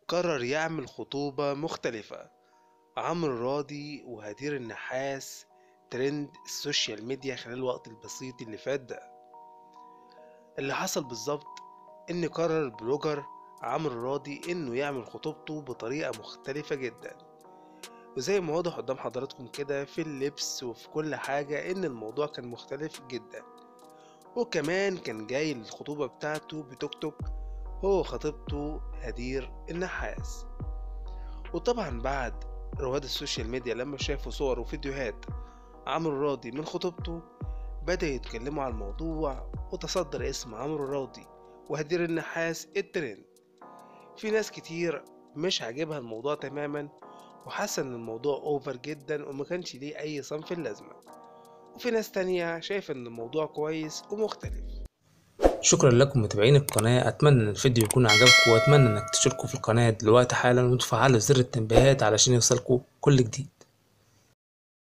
قرر يعمل خطوبة مختلفة عمرو راضي وهدير النحاس ترند السوشيال ميديا خلال الوقت البسيط اللي فات ده اللي حصل بالظبط ان قرر البلوجر عمرو راضي انه يعمل خطوبته بطريقة مختلفة جدا وزي ما واضح قدام حضراتكم كده في اللبس وفي كل حاجة ان الموضوع كان مختلف جدا وكمان كان جاي للخطوبة بتاعته بتوك توك هو خطيبته هدير النحاس وطبعا بعد رواد السوشيال ميديا لما شافوا صور وفيديوهات عمرو راضي من خطوبته بدأ يتكلموا على الموضوع وتصدر اسم عمرو راضي وهدير النحاس الترند في ناس كتير مش عاجبها الموضوع تماما وحاسة ان الموضوع اوفر جدا وما كانش ليه اي صنف اللازمة وفي ناس تانية شايفة ان الموضوع كويس ومختلف شكرا لكم متابعين القناة أتمنى إن الفيديو يكون عجبكم وأتمنى إنك تشتركوا في القناة دلوقتي حالا وتفعلوا زر التنبيهات علشان يوصلكوا كل جديد